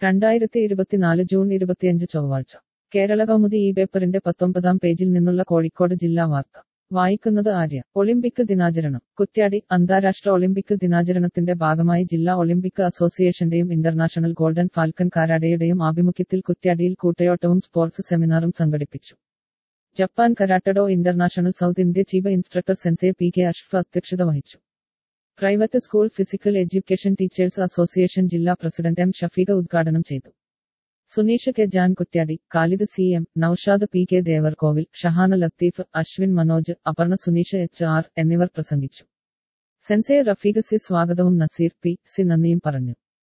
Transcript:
രണ്ടായിരത്തി ഇരുപത്തിനാല് ജൂൺ ഇരുപത്തിയഞ്ച് ചൊവ്വാഴ്ച കേരള കൗമുദി ഈ പേപ്പറിന്റെ പത്തൊമ്പതാം പേജിൽ നിന്നുള്ള കോഴിക്കോട് ജില്ലാ വാർത്ത വായിക്കുന്നത് ആര്യ ഒളിമ്പിക് ദിനാചരണം കുറ്റ്യാടി അന്താരാഷ്ട്ര ഒളിമ്പിക് ദിനാചരണത്തിന്റെ ഭാഗമായി ജില്ലാ ഒളിമ്പിക് അസോസിയേഷന്റെയും ഇന്റർനാഷണൽ ഗോൾഡൻ ഫാൽക്കൺ കാരാഡയുടെയും ആഭിമുഖ്യത്തിൽ കുറ്റ്യാടിയിൽ കൂട്ടയോട്ടവും സ്പോർട്സ് സെമിനാറും സംഘടിപ്പിച്ചു Japan karatedo international south India chief instructor sensei P K അഷ്ഫ് അധ്യക്ഷത വഹിച്ചു private school physical education teachers association ജില്ലാ പ്രസിഡന്റ് എം ഷഫീഖ ഉദ്ഘാടനം ചെയ്തു Suneesh K Jan Kuttiady Khalid C M Noushad P K Devarkovil Shahana Latheef Ashwin Manoj Aparna Suneesh H R എന്നിവർ പ്രസംഗിച്ചു സെൻസെ റഫീഖ് സി സ്വാഗതവും നസീർ പി സി നന്ദിയും പറഞ്ഞു